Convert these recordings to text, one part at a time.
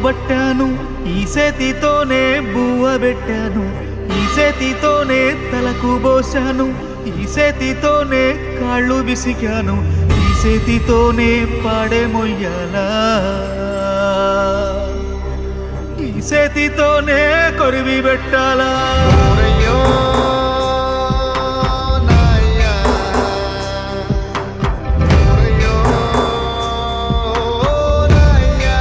పట్టాను ఈ చేతితోనే బువ్వ పెట్టాను ఈ చేతితోనే తలకు పోసాను ఈ చేతితోనే కాళ్ళు విసికాను ఈ చేతితోనే పాడే మొయ్యాలా ఈ చేతితోనే కొరివి పెట్టాలా ఓరయ్యో నాయ్యా ఓరయ్యో నాయ్యా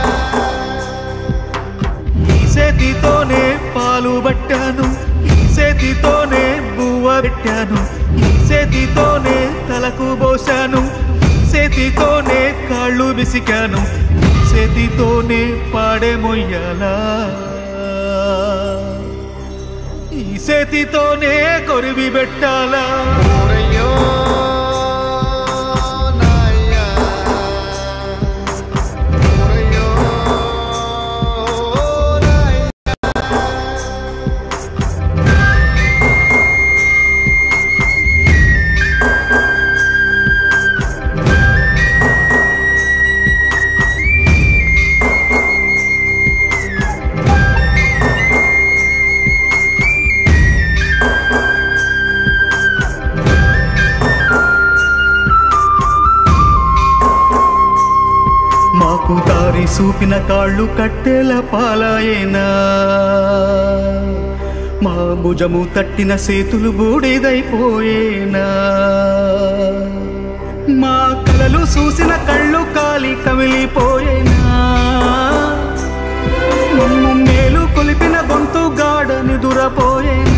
ఈ చేతితోనే పాలు పట్టాను ఈ చేతితోనే బువ్వ పెట్టాను ఈ చేతితోనే తలకు పోసాను ఈ చేతితోనే కాళ్ళు విసికాను ఈ చేతితోనే పాడే మొయ్యాలా ఈ చేతితోనే కొరివి పెట్టాలా ఓరయ్యో నాయ్యా ఓరయ్యో నాయ్యా మాకు దారి చూపిన కాళ్ళు కట్టెల పాలాయేనా మా భుజము తట్టిన సేతులు బూడిదైపోయేనా మా కలలు చూసిన కళ్ళు కాలి కమిలిపోయేనా మమ్ము మేలు కొలిపిన గొంతు గాఢ నిదురపోయేనా